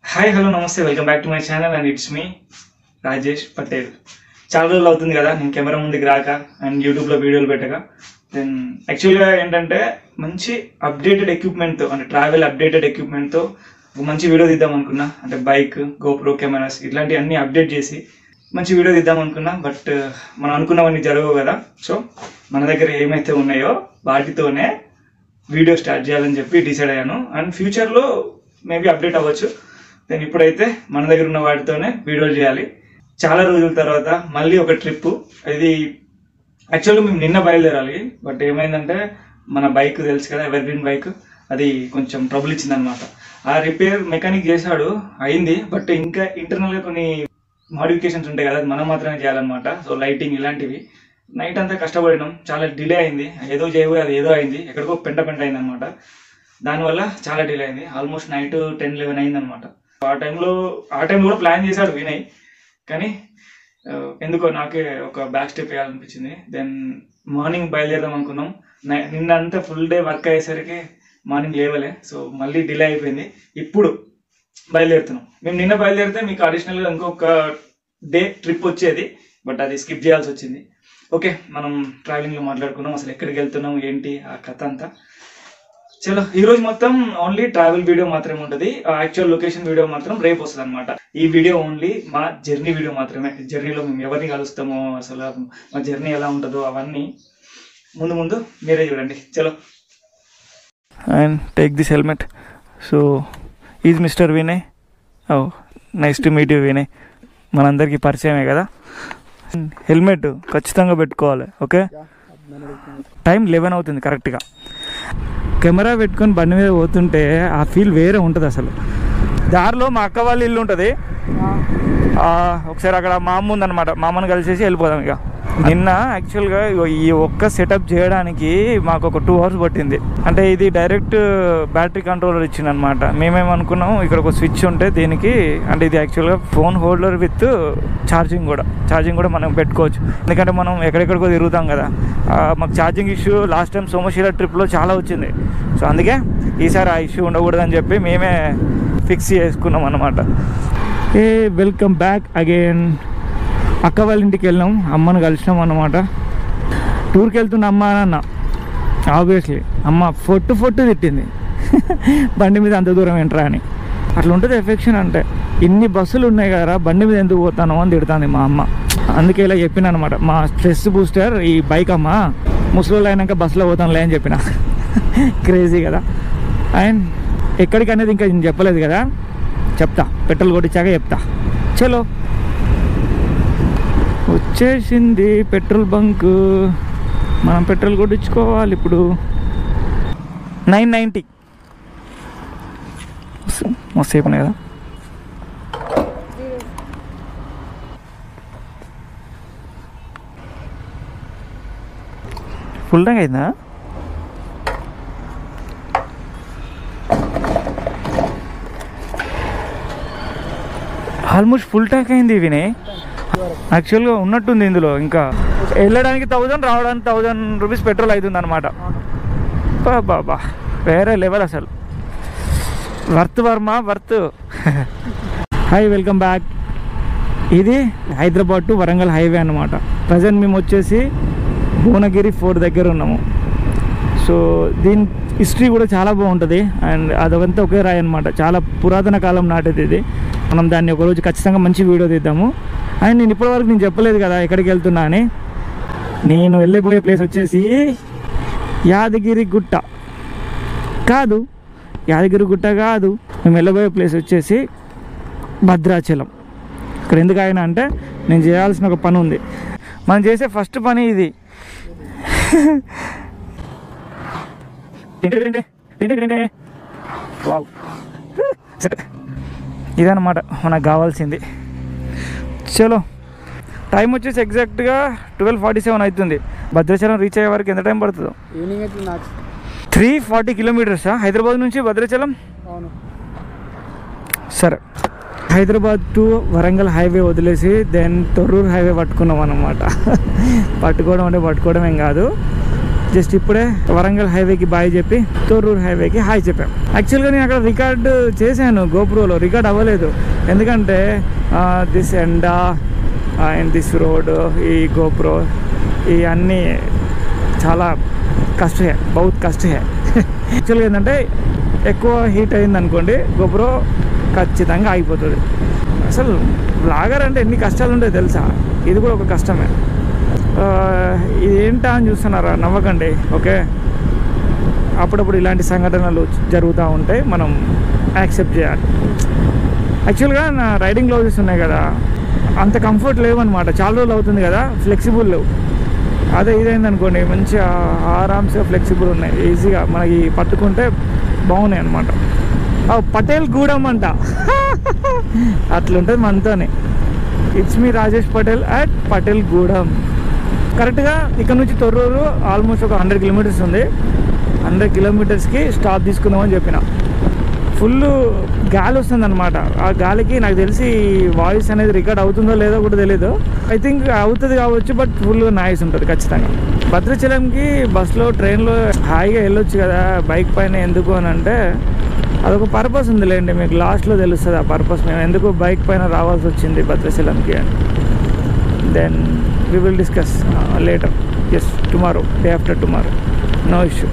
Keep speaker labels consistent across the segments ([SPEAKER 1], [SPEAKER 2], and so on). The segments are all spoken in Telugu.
[SPEAKER 1] హాయ్ హలో నమస్తే welcome back to my channel and it's me Rajesh Patel చాలా రోజులు అవుతుంది కదా నేను కెమెరా ముందుకు రాక అండ్ యూట్యూబ్లో వీడియోలు పెట్టగా దెన్ యాక్చువల్గా ఏంటంటే మంచి అప్డేటెడ్ ఎక్విప్మెంట్తో అంటే ట్రావెల్ అప్డేటెడ్ ఎక్విప్మెంట్తో ఒక మంచి వీడియో తీద్దాం అనుకున్నా అంటే బైక్ గోప్రో కెమెరాస్ ఇట్లాంటివన్నీ అప్డేట్ చేసి మంచి వీడియో తీద్దాం అనుకున్నా బట్ మనం అనుకున్నవన్నీ జరగవు కదా సో మన దగ్గర ఏమైతే ఉన్నాయో వాటితోనే వీడియో స్టార్ట్ చేయాలని చెప్పి డిసైడ్ అయ్యాను అండ్ ఫ్యూచర్లో మేబీ అప్డేట్ అవ్వచ్చు దెన్ ఇప్పుడైతే మన దగ్గర ఉన్న వాటితోనే వీడియోలు చేయాలి చాలా రోజుల తర్వాత మళ్ళీ ఒక ట్రిప్ ఇది యాక్చువల్గా మేము నిన్న బయలుదేరాలి బట్ ఏమైందంటే మన బైక్ తెలుసు కదా ఎవర్ గ్రీన్ బైక్ అది కొంచెం ట్రబుల్ ఇచ్చిందనమాట ఆ రిపేర్ మెకానిక్ చేశాడు అయింది బట్ ఇంకా ఇంటర్నల్గా కొన్ని మాడిఫికేషన్స్ ఉంటాయి కదా అది మనం మాత్రమే చేయాలన్నమాట సో లైటింగ్ ఇలాంటివి నైట్ అంతా కష్టపడినాం చాలా డిలే అయింది ఏదో చేయబోయి అది ఏదో అయింది ఎక్కడికో పెంట పెంట అయింది అనమాట దానివల్ల చాలా డిలే అయింది ఆల్మోస్ట్ నైట్ టెన్ లెవెన్ అయింది అనమాట ఆ టైంలో ఆ టైంలో కూడా ప్లాన్ చేశాడు వినయ్ కానీ ఆ, ఎందుకో నాకే ఒక బ్యాక్ స్టెప్ వేయాలనిపించింది దెన్ మార్నింగ్ బయలుదేరదాం అనుకున్నాం నై- నిన్న అంతా ఫుల్ డే వర్క్ అయ్యేసరికి మార్నింగ్ లేవలే సో మళ్ళీ డిలే అయిపోయింది ఇప్పుడు బయలుదేరుతున్నాం మేము నిన్న బయలుదేరితే మీకు అడిషనల్గా ఇంకొక డే ట్రిప్ వచ్చేది బట్ అది స్కిప్ చేయాల్సి వచ్చింది ఓకే మనం ట్రావెలింగ్లో మాట్లాడుకున్నాం అసలు ఎక్కడికి వెళ్తున్నాం ఏంటి ఆ కథ అంతా చలో ఈ రోజు మొత్తం ఓన్లీ ట్రావెల్ వీడియో మాత్రమే ఉంటుంది యాక్చువల్ లొకేషన్ వీడియో మాత్రం రేపు వస్తుంది అనమాట ఈ వీడియో ఓన్లీ మా జర్నీ వీడియో మాత్రమే జర్నీలో మేము ఎవరిని కలుస్తామో అసలు మా జర్నీ ఎలా ఉంటుందో అవన్నీ ముందు ముందు మీరే చూడండి చలో and take this helmet so is mister Vinay oh nice to meet you Vinay మనందరికీ పరిచయమే కదా హెల్మెట్ ఖచ్చితంగా పెట్టుకోవాలి ఓకే టైం లెవెన్ అవుతుంది కరెక్ట్గా కెమెరా పెట్టుకొని బండి మీద పోతుంటే ఆ ఫీల్ వేరే ఉంటుంది అసలు దారిలో మా అక్క వాళ్ళ ఇల్లు ఉంటుంది ఆ, ఒకసారి అక్కడ మా అమ్మ ఉందన్నమాట మా అమ్మని కలిసేసి వెళ్ళిపోదాం ఇక నిన్న యాక్చువల్గా ఇగో ఈ ఒక్క సెటప్ చేయడానికి మాకు ఒక టూ అవర్స్ పట్టింది అంటే ఇది డైరెక్ట్ బ్యాటరీ కంట్రోలర్ ఇచ్చింది అనమాట మేమేమనుకున్నాం ఇక్కడ ఒక స్విచ్ ఉంటే దీనికి అంటే ఇది యాక్చువల్గా ఫోన్ హోల్డర్ విత్ ఛార్జింగ్ కూడా ఛార్జింగ్ కూడా మనం పెట్టుకోవచ్చు ఎందుకంటే మనం ఎక్కడెక్కడికో తిరుగుతాం కదా ఆ, మాకు charging issue last time Somasila ట్రిప్లో చాలా వచ్చింది సో అందుకే ఈసారి ఆ ఇష్యూ ఉండకూడదని చెప్పి మేమే ఫిక్స్ చేసుకున్నాం అనమాట ఏ వెల్కమ్ బ్యాక్ అగైన్ అక్క వాళ్ళ ఇంటికి వెళ్ళాం అమ్మను కలిసినాం అన్నమాట టూర్కి వెళ్తున్న అమ్మ అని అన్న ఆబ్వియస్లీ అమ్మ ఫొట్టు ఫొట్టు తిట్టింది బండి మీద అంత దూరం ఏంట్రా అని అట్లా ఉంటుంది ఎఫెక్షన్ అంటే ఇన్ని బస్సులు ఉన్నాయి కదరా బండి మీద ఎందుకు పోతాను అని తిడుతుంది మా అమ్మ అందుకే ఇలా చెప్పిన అనమాట మా స్ట్రెస్ బూస్టర్ ఈ బైక్ అమ్మ ముసలి అయినాక బస్సులో పోతానులే అని చెప్పిన క్రేజీ కదా అండ్ ఎక్కడికి అనేది ఇంకా నేను చెప్పలేదు కదా చెప్తా పెట్రోల్ కొట్టించాక చెప్తా చలో వచ్చేసింది పెట్రోల్ బంక్ మనం పెట్రోల్ కొట్టించుకోవాలి ఇప్పుడు నైన్ నైంటీ మస్తు సేపు ఉన్నాయి కదా ఫుల్ ట్యాంక్ అయిందా ఆల్మోస్ట్ ఫుల్ ట్యాంక్ అయింది వినే యాక్చువల్గా ఉన్నట్టుంది ఇందులో ఇంకా వెళ్ళడానికి థౌజండ్ రావడానికి థౌజండ్ రూపీస్ పెట్రోల్ అవుతుంది అనమాట బాబా వేరే లెవెల్ అసలు worth Varma worth hi welcome back ఇది హైదరాబాద్ టు వరంగల్ హైవే అనమాట ప్రజెంట్ మేము వచ్చేసి భువనగిరి ఫోర్ట్ దగ్గర ఉన్నాము సో దీని హిస్టరీ కూడా చాలా బాగుంటుంది అండ్ అదంతా ఒకే రాయి అనమాట చాలా పురాతన కాలం నాటిది ఇది మనం దాన్ని ఒకరోజు ఖచ్చితంగా మంచి వీడియో తీద్దాము అండ్ నేను ఇప్పటివరకు నేను చెప్పలేదు కదా ఎక్కడికి వెళ్తున్నా అని నేను వెళ్ళిపోయే ప్లేస్ వచ్చేసి యాదగిరి గుట్ట కాదు యాదగిరి గుట్ట కాదు మేము వెళ్ళబోయే ప్లేస్ వచ్చేసి భద్రాచలం ఇక్కడ ఎందుకు ఆయన అంటే నేను చేయాల్సిన ఒక పని ఉంది మనం చేసే ఫస్ట్ పని ఇది తింటే తింటే తింటే తింటే వావ్ సరే ఇదన్నమాట మనకు కావాల్సింది చలో టైం వచ్చేసి ఎగ్జాక్ట్గా ట్వెల్వ్ ఫార్టీ సెవెన్ అవుతుంది భద్రాచలం రీచ్ అయ్యే వరకు ఎంత టైం పడుతుందో
[SPEAKER 2] ఈవినింగ్ అయితే నాకు
[SPEAKER 1] త్రీ ఫార్టీ కిలోమీటర్సా హైదరాబాద్ నుంచి భద్రాచలం
[SPEAKER 2] అవును
[SPEAKER 1] సరే హైదరాబాద్ టు వరంగల్ హైవే వదిలేసి దెన్ తొర్రూరు హైవే పట్టుకున్నాం అన్నమాట పట్టుకోవడం అంటే పట్టుకోవడం ఏం కాదు జస్ట్ ఇప్పుడే వరంగల్ హైవేకి బాయ్ చెప్పి తొర్రూరు హైవేకి హాయ్ చెప్పాం యాక్చువల్గా నేను అక్కడ రికార్డ్ చేశాను గోప్రోలో రికార్డ్ అవ్వలేదు ఎందుకంటే దిస్ ఎండా అండ్ దిస్ రోడ్ ఈ గోప్రో ఈ అన్నీ చాలా కష్ట హే బహుత్ కష్ట హే యాక్చువల్గా ఏంటంటే ఎక్కువ హీట్ అయింది అనుకోండి గోప్రో ఖచ్చితంగా ఆగిపోతుంది అసలు బ్లాగర్ అంటే ఎన్ని కష్టాలు ఉంటాయి తెలుసా ఇది కూడా ఒక కష్టమే ఆ, ఇది ఏంటా అని చూస్తున్నారా నవ్వకండి ఓకే అప్పుడప్పుడు ఇలాంటి సంఘటనలు జరుగుతూ ఉంటాయి మనం యాక్సెప్ట్ చేయాలి యాక్చువల్గా నా రైడింగ్ గ్లౌజెస్ ఉన్నాయి కదా అంత కంఫర్ట్ లేవన్నమాట చాలా రోజులు అవుతుంది కదా ఫ్లెక్సిబుల్ లేవు అదే ఇదైంది అనుకోండి మంచిగా ఆరామ్స్గా ఫ్లెక్సిబుల్ ఉన్నాయి ఈజీగా మనకి పట్టుకుంటే బాగున్నాయి అనమాట పటేల్ గూడెం అంట అట్లుంటుంది మనతోనే it's me Rajesh Patel at Patel Gudem కరెక్ట్గా ఇక్కడ నుంచి తొర్రూరు ఆల్మోస్ట్ ఒక హండ్రెడ్ కిలోమీటర్స్ ఉంది హండ్రెడ్ కిలోమీటర్స్కి స్టాప్ తీసుకుందామని చెప్పిన ఫుల్ గాలి వస్తుంది అనమాట ఆ గాలికి నాకు తెలిసి వాయిస్ అనేది రికార్డ్ అవుతుందో లేదో కూడా తెలియదు ఐ థింక్ అవుతుంది కావచ్చు బట్ ఫుల్ నాయిస్ ఉంటుంది ఖచ్చితంగా భద్రాచలంకి బస్సులో ట్రైన్లో హాయిగా వెళ్ళొచ్చు కదా బైక్ పైన ఎందుకు అని అంటే అదొక పర్పస్ ఉందిలేండి మీకు లాస్ట్లో తెలుస్తుంది ఆ పర్పస్ మేము ఎందుకు బైక్ పైన రావాల్సి వచ్చింది భద్రాచలంకి అని then we will discuss later yes tomorrow day after tomorrow no issue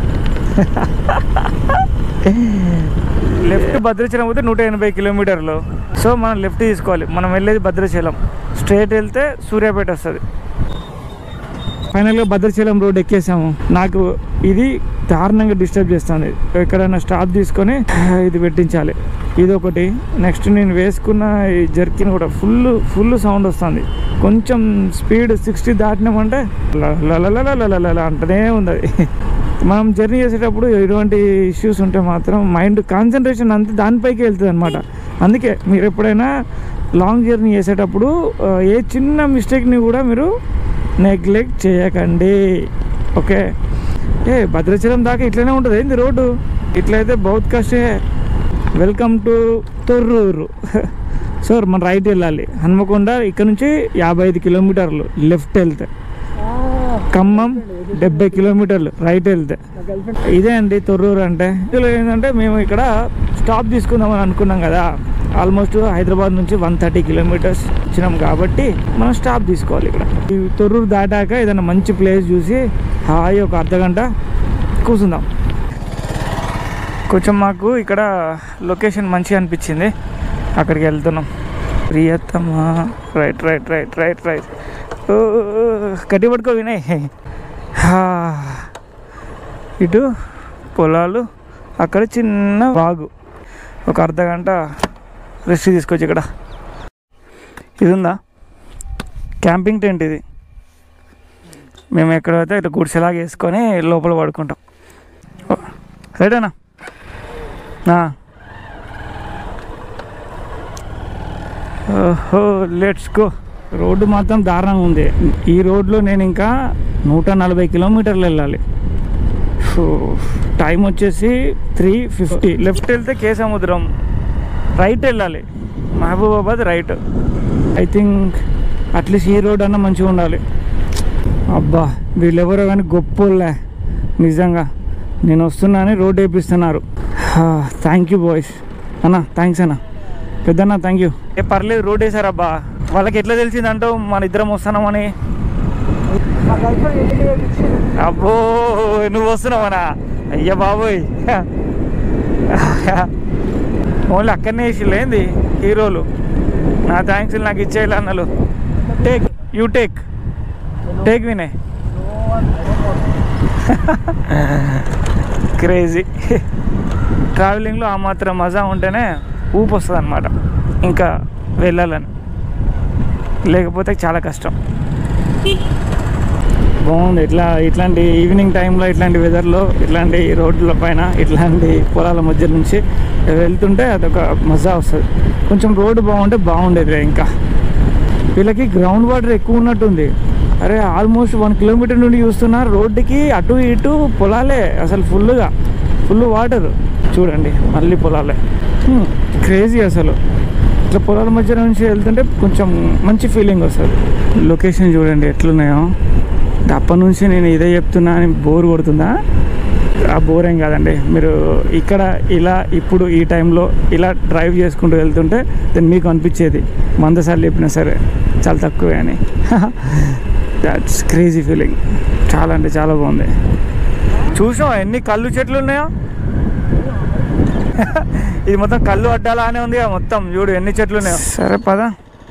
[SPEAKER 1] left Bhadrachalam పోతే నూట ఎనభై కిలోమీటర్లు సో మనం లెఫ్ట్ తీసుకోవాలి మనం వెళ్ళేది భద్రాచలం స్ట్రైట్ వెళ్తే సూర్యాపేట వస్తుంది ఫైనల్గా భద్రాచలం రోడ్ ఎక్కేసాము నాకు ఇది దారుణంగా డిస్టర్బ్ చేస్తుంది ఎక్కడైనా స్టాప్ తీసుకొని ఇది పెట్టించాలి ఇది ఒకటి నెక్స్ట్ నేను వేసుకున్న ఈ జర్కిన్ కూడా ఫుల్ ఫుల్ సౌండ్ వస్తుంది కొంచెం స్పీడ్ సిక్స్టీ దాటినామంటే లలలలలలలల అంటనే ఉంది అది మనం జర్నీ చేసేటప్పుడు ఎటువంటి ఇష్యూస్ ఉంటే మాత్రం మైండ్ కాన్సన్ట్రేషన్ అంతా దానిపైకి వెళ్తుంది అనమాట అందుకే మీరు ఎప్పుడైనా లాంగ్ జర్నీ చేసేటప్పుడు ఆ, ఏ చిన్న మిస్టేక్ని కూడా మీరు నెగ్లెక్ట్ చేయకండి ఓకే ఏ భద్రాచలం దాకా ఇట్లనే ఉంటుంది ఏంది రోడ్డు ఇట్లయితే బౌత్ కష్టే వెల్కమ్ టు తొర్రూరు సో మన రైట్ వెళ్ళాలి హన్మకొండ ఇక్కడ నుంచి యాభై ఐదు కిలోమీటర్లు లెఫ్ట్ వెళ్తే ఖమ్మం డెబ్బై కిలోమీటర్లు రైట్ వెళ్తే ఇదే అండి తొర్రూరు అంటే ఇందులో ఏంటంటే మేము ఇక్కడ స్టాప్ తీసుకుందామని అనుకున్నాం కదా ఆల్మోస్ట్ హైదరాబాద్ నుంచి వన్ థర్టీ కిలోమీటర్స్ వచ్చినాం కాబట్టి మనం స్టాప్ తీసుకోవాలి ఇక్కడ ఈ తొర్రూరు దాటాక ఏదైనా మంచి ప్లేస్ చూసి హాయి ఒక అర్ధ గంట కూర్చుందాం కొంచెం మాకు ఇక్కడ లొకేషన్ మంచిగా అనిపించింది అక్కడికి వెళ్తున్నాం ప్రియతమా right right right right right ఓ గట్టి పట్టుకో వినయ్ హా. ఇటు పొలాలు అక్కడ చిన్న వాగు ఒక అర్ధ గంట రెస్ట్ తీసుకోవచ్చు ఇక్కడ ఇది ఉందా క్యాంపింగ్ టెంట్ ఇది మేము ఎక్కడైతే ఇట్లా గుడిసెలాగా వేసుకొని లోపల పడుకుంటాం ఓ, రైటేనా ఆ. ఓహో లెట్స్ గో రోడ్డు మాత్రం దారుణంగా ఉంది ఈ రోడ్లో నేను ఇంకా నూట నలభై కిలోమీటర్లు వెళ్ళాలి ఫు, టైం వచ్చేసి త్రీ ఫిఫ్టీ లెఫ్ట్ వెళ్తే కే సముద్రం రైట్ వెళ్ళాలి Mahabubabad right I think at least ఈ రోడ్ అన్నా మంచిగా ఉండాలి అబ్బా వీళ్ళెవరో కానీ గొప్పోళ్ళే నిజంగా నేను వస్తున్నానని రోడ్ వేపిస్తున్నారు థ్యాంక్ యూ బాయ్స్ అన్న థ్యాంక్స్ అన్న పెద్దన్న థ్యాంక్ యూ ఏ పర్లేదు రోడ్ వేసారబ్బా వాళ్ళకి ఎట్లా తెలిసిందంటావు మన ఇద్దరం వస్తున్నామని అబ్బో నువ్వు వస్తున్నావనా అయ్యా బాబోయ్ ఓన్లీ అక్కడనే వేసిళ్ళు ఏంది హీరోలు నా థ్యాంక్స్ నాకు ఇచ్చేయాలి అన్నలు take you take take Vinay crazy ట్రావెలింగ్లో ఆ మాత్రం మజా ఉంటేనే ఊపు వస్తుంది అనమాట ఇంకా వెళ్ళాలని లేకపోతే చాలా కష్టం బాగుంది ఇట్లా ఇట్లాంటి ఈవినింగ్ టైంలో ఇట్లాంటి వెదర్లో ఇట్లాంటి రోడ్ల పైన ఇట్లాంటి పొలాల మధ్య నుంచి వెళ్తుంటే అదొక మజా వస్తుంది కొంచెం రోడ్డు బాగుంటే బాగుండేది ఇంకా వీళ్ళకి గ్రౌండ్ వాటర్ ఎక్కువ ఉన్నట్టుంది అరే ఆల్మోస్ట్ వన్ కిలోమీటర్ నుండి చూస్తున్నా రోడ్డుకి అటు ఇటు పొలాలే అసలు ఫుల్గా ఫుల్ వాటర్ చూడండి మళ్ళీ పొలాలే క్రేజీ అసలు ఇట్లా పొలాల మధ్య నుంచి వెళ్తుంటే కొంచెం మంచి ఫీలింగ్ వస్తుంది లొకేషన్ చూడండి ఎట్లున్నాయో అంటే అప్పటి నుంచి నేను ఇదే చెప్తున్నా అని బోర్ కొడుతుందా ఆ బోర్ ఏం కాదండి మీరు ఇక్కడ ఇలా ఇప్పుడు ఈ టైంలో ఇలా డ్రైవ్ చేసుకుంటూ వెళ్తుంటే దెన్ మీకు అనిపించేది వంద సార్లు చెప్పినా సరే చాలా తక్కువే అని దాట్స్ క్రేజీ ఫీలింగ్ చాలా అంటే చాలా బాగుంది చూసాం ఎన్ని కళ్ళు చెట్లు ఉన్నాయో ఇది మొత్తం కళ్ళు అడ్డాలా అనే ఉంది మొత్తం చూడు ఎన్ని చెట్లు ఉన్నాయో సరే పదా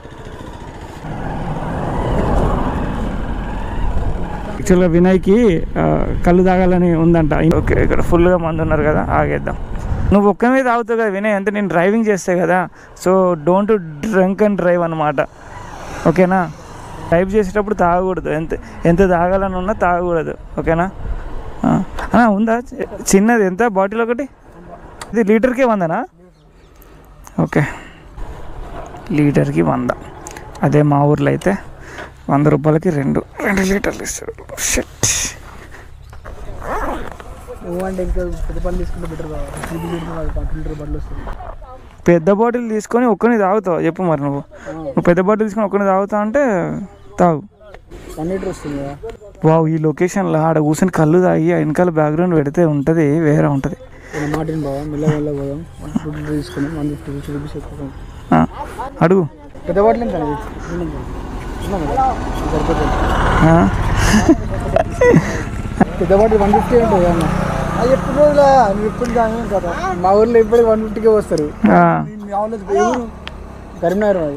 [SPEAKER 1] యాక్చువల్గా వినయ్కి ఆ, కళ్ళు తాగాలని ఉందంట ఓకే ఇక్కడ ఫుల్గా మంది ఉన్నారు కదా ఆగేద్దాం నువ్వు ఒక్క మీద తాగుతావు కదా వినయ్ అంటే నేను డ్రైవింగ్ చేస్తే కదా so don't drunk and drive అనమాట ఓకేనా డ్రైవ్ చేసేటప్పుడు తాగకూడదు ఎంత ఎంత తాగాలని ఉన్నా తాగకూడదు ఓకేనా ఆ. ఆ, ఉందా చి- చిన్నది ఎంత బాటిల్ ఒకటి ఇది లీటర్కి వందనా ఓకే లీటర్కి వంద అదే మా ఊర్లో అయితే వంద రూపాయలకి రెండు రెండు లీటర్లు ఇస్తారు షట్
[SPEAKER 2] అంటే ఇంకా పెద్ద పళ్ళు తీసుకుంటే బెటర్ ఇది లీటర్ బట్టలు వస్తుంది
[SPEAKER 1] పెద్ద బాటిల్ తీసుకొని ఒక్కని తాగుతావు చెప్పు మరి నువ్వు నువ్వు పెద్ద బాటిల్ తీసుకొని ఒక్కని తాగుతావు అంటే తాగు
[SPEAKER 2] వన్ లీటర్ వస్తుంది కదా
[SPEAKER 1] వావ్ ఈ లొకేషన్లో ఆడ కూర్చొని కళ్ళు తాగి ఆ వెనకాల బ్యాక్గ్రౌండ్ పెడితే ఉంటుంది వేరే ఉంటుంది
[SPEAKER 2] నేను మాటిని బాగా మెల్ల మెల్ల పోదాం వన్ ఫిఫ్టీ లీటర్ తీసుకుని వన్ ఫిఫ్టీ ఫిఫ్టీ రూపీస్ ఎక్కువ
[SPEAKER 1] ఆ, అడుగు
[SPEAKER 2] పెద్ద బాటిల్ ఎంత అనేది సరిపోతుంది
[SPEAKER 1] ఆ,
[SPEAKER 2] పెద్ద బాటిల్ వన్ ఫిఫ్టీ ఉంటుంది అన్న అది ఎప్పుడు రోజులా నువ్వు ఎప్పుడు దాని కదా మా ఊర్లో ఎప్పుడు వన్ ఫిఫ్టీకే వస్తారు
[SPEAKER 1] ఆ.
[SPEAKER 2] మీ ఊళ్ళో ఏ ఊరు కరీంనగర్ అది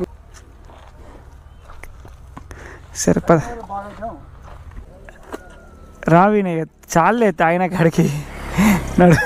[SPEAKER 1] సరే పద రావినే చాలే తాగిన కాడికి నడు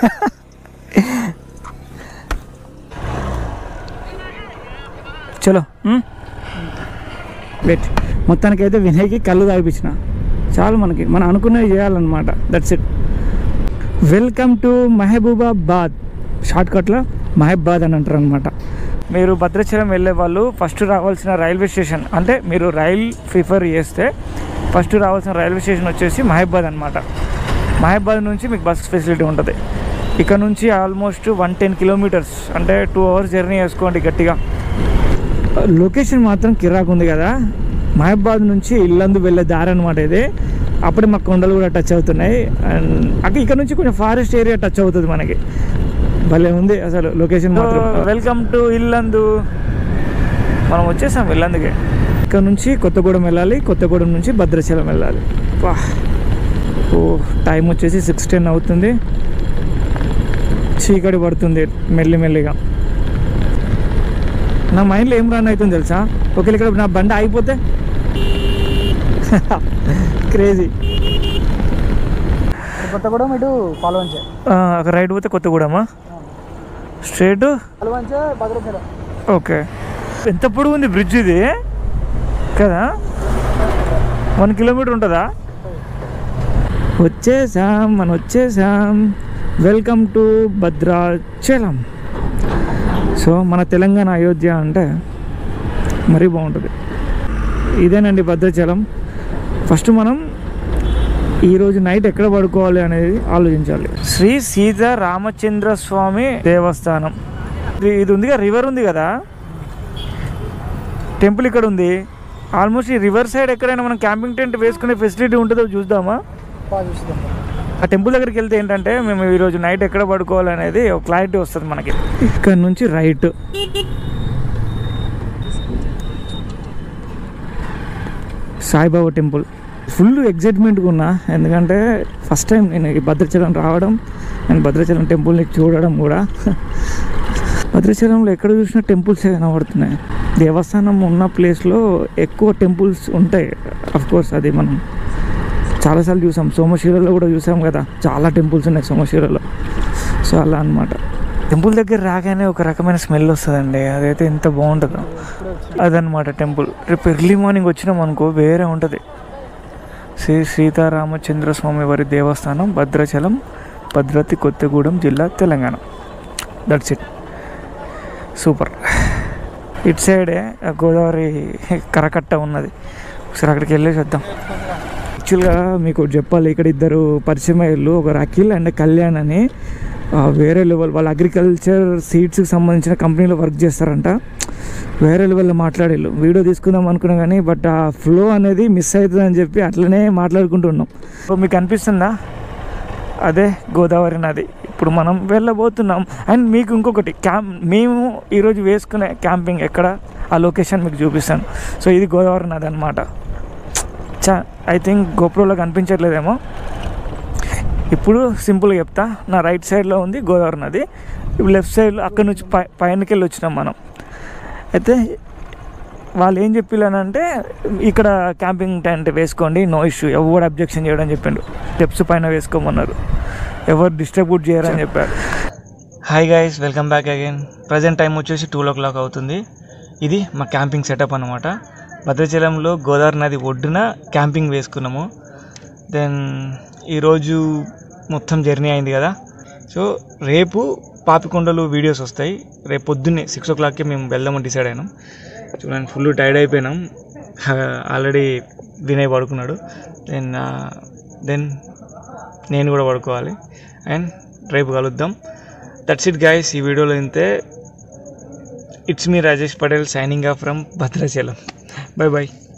[SPEAKER 1] చలో వెయిట్ మొత్తానికి అయితే వినయ్కి కళ్ళు తాగిపించిన చాలు మనకి మనం అనుకున్నవి చేయాలన్నమాట that's it welcome to Mahabubabad షార్ట్కట్లో మహబాద్ అని అంటారు అనమాట మీరు భద్రాచలం వెళ్ళే వాళ్ళు ఫస్ట్ రావాల్సిన రైల్వే స్టేషన్ అంటే మీరు రైల్ ప్రిఫర్ చేస్తే ఫస్ట్ రావాల్సిన రైల్వే స్టేషన్ వచ్చేసి మహబాద్ అనమాట మహబాద్ నుంచి మీకు బస్ ఫెసిలిటీ ఉంటుంది ఇక్కడ నుంచి ఆల్మోస్ట్ వన్ టెన్ కిలోమీటర్స్ అంటే టూ అవర్స్ జర్నీ చేసుకోండి గట్టిగా లొకేషన్ మాత్రం కిరాక్ ఉంది కదా మహబాద్ నుంచి ఇల్లందు వెళ్ళే దారి అనమాట ఇది అప్పుడే మాకు కొండలు కూడా టచ్ అవుతున్నాయి అండ్ అక్కడ ఇక్కడ నుంచి కొంచెం ఫారెస్ట్ ఏరియా టచ్ అవుతుంది మనకి భలే ఉంది అసలు లొకేషన్ మాత్రం వెల్కమ్ టు ఇల్లందు మనం వచ్చేసాం ఇల్లందుకే ఇక్కడ నుంచి కొత్తగూడెం వెళ్ళాలి కొత్తగూడెం నుంచి భద్రాచలం వెళ్ళాలి వా ఓ టైం వచ్చేసి సిక్స్ టెన్ అవుతుంది చీకటి పడుతుంది మెల్లి మెల్లిగా నా మైండ్లో ఏం రన్ అవుతుంది తెలుసా ఒకవేళ ఇక్కడ నా బండి అయిపోతే క్రేజీ
[SPEAKER 2] కొత్త కూడా ఇటు పాలవంచే
[SPEAKER 1] ఒక రైడ్ పోతే కొత్తగూడమా స్ట్రేట్
[SPEAKER 2] పాలవంచే భద్రపేట
[SPEAKER 1] ఓకే ఎంత పొడుగు ఉంది బ్రిడ్జ్ ఇది కదా వన్ కిలోమీటర్ ఉంటుందా వచ్చేసాం మనం వచ్చేసాం వెల్కమ్ టు భద్రాచలం సో మన తెలంగాణ అయోధ్య అంటే మరీ బాగుంటుంది ఇదేనండి భద్రాచలం ఫస్ట్ మనం ఈరోజు నైట్ ఎక్కడ పడుకోవాలి అనేది ఆలోచించాలి శ్రీ సీత రామచంద్ర స్వామి దేవస్థానం ఇది- ఇది ఉందిగా రివర్ ఉంది కదా టెంపుల్ ఇక్కడ ఉంది ఆల్మోస్ట్ ఈ రివర్ సైడ్ ఎక్కడైనా మనం క్యాంపింగ్ టెంట్ వేసుకునే ఫెసిలిటీ ఉంటుందో చూద్దామా
[SPEAKER 2] బాగా చూస్తాం
[SPEAKER 1] ఆ టెంపుల్ దగ్గరికి వెళ్తే ఏంటంటే మేము ఈరోజు నైట్ ఎక్కడ పడుకోవాలి అనేది ఒక క్లారిటీ వస్తుంది మనకి ఇక్కడ నుంచి రైట్ సాయిబాబా టెంపుల్ ఫుల్ ఎగ్జైట్మెంట్గా ఉన్నా ఎందుకంటే ఫస్ట్ టైం నేను ఈ భద్రాచలం రావడం నేను భద్రాచలం టెంపుల్ని చూడడం కూడా భద్రాచలంలో ఎక్కడ చూసినా టెంపుల్స్ కనబడుతున్నాయి దేవస్థానం ఉన్న ప్లేస్లో ఎక్కువ టెంపుల్స్ ఉంటాయి అఫ్ కోర్స్ అది మనం చాలాసార్లు చూసాం సోమశిలలో కూడా చూసాం కదా చాలా టెంపుల్స్ ఉన్నాయి సోమశిలలో సో అలా అన్నమాట టెంపుల్ దగ్గర రాగానే ఒక రకమైన స్మెల్ వస్తుందండి అదైతే ఎంత బాగుంటుందో అదనమాట టెంపుల్ రేపు ఎర్లీ మార్నింగ్ వచ్చినాం అనుకో వేరే ఉంటుంది శ్రీ సీతారామచంద్ర స్వామి వారి దేవస్థానం భద్రాచలం భద్రాద్రి కొత్తగూడెం జిల్లా తెలంగాణ దట్స్ ఇట్ సూపర్ ఇటు సైడే ఆ గోదావరి కరకట్ట ఉన్నది ఒకసారి అక్కడికి వెళ్ళేసి వద్దాం యాక్చువల్గా మీకు ఒకటి చెప్పాలి ఇక్కడ ఇద్దరు పరిచయం అయ్యారు ఒకరు అఖిల్ అండ్ కళ్యాణ్ అని ఆ, వేరే లెవెల్ వాళ్ళు అగ్రికల్చర్ సీడ్స్కి సంబంధించిన కంపెనీలో వర్క్ చేస్తారంట వేరే లెవెల్లో మాట్లాడేళ్ళు వీడియో తీసుకుందాం అనుకున్నా కానీ బట్ ఆ ఫ్లో అనేది మిస్ అవుతుంది అని చెప్పి అట్లనే మాట్లాడుకుంటున్నాం సో మీకు అనిపిస్తుందా అదే గోదావరి నది ఇప్పుడు మనం వెళ్ళబోతున్నాం అండ్ మీకు ఇంకొకటి క్యాంప్ మేము ఈరోజు వేసుకునే క్యాంపింగ్ ఎక్కడ ఆ లొకేషన్ మీకు చూపిస్తాను సో ఇది గోదావరి నది అనమాట చా ఐ థింక్ గోప్రోలో కనిపించట్లేదేమో ఇప్పుడు సింపుల్గా చెప్తా నా రైట్ సైడ్లో ఉంది గోదావరి నది ఇప్పుడు లెఫ్ట్ సైడ్లో అక్కడ నుంచి పై పైనకి వెళ్ళి వచ్చినాం మనం అయితే వాళ్ళు ఏం చెప్పిల్లంటే ఇక్కడ క్యాంపింగ్ టెంట్ వేసుకోండి నో ఇష్యూ ఎవరు అబ్జెక్షన్ చేయడం చెప్పిండు స్టెప్స్ పైన వేసుకోమన్నారు ఎవరు డిస్ట్రిబ్యూట్ చేయరని చెప్పారు hi guys welcome back again present time వచ్చేసి టూ ఓ క్లాక్ అవుతుంది ఇది మా క్యాంపింగ్ సెటప్ అనమాట భద్రాచలంలో గోదావరి నది ఒడ్డున క్యాంపింగ్ వేసుకున్నాము దెన్ ఈరోజు మొత్తం జర్నీ అయింది కదా సో రేపు పాపికొండలు వీడియోస్ వస్తాయి రేపు పొద్దున్నే సిక్స్ ఓ క్లాక్కి మేము వెళ్దామని డిసైడ్ అయినాం చూడండి ఫుల్ టైర్డ్ అయిపోయినాం ఆల్రెడీ వినయ్ పడుకున్నాడు దెన్ దెన్ నేను కూడా పడుకోవాలి అండ్ రేపు కలుద్దాం దట్స్ ఇట్ గైస్ ఈ వీడియోలో ఇంతే it's me Rajesh Patel signing off from Bhadrachalam bye bye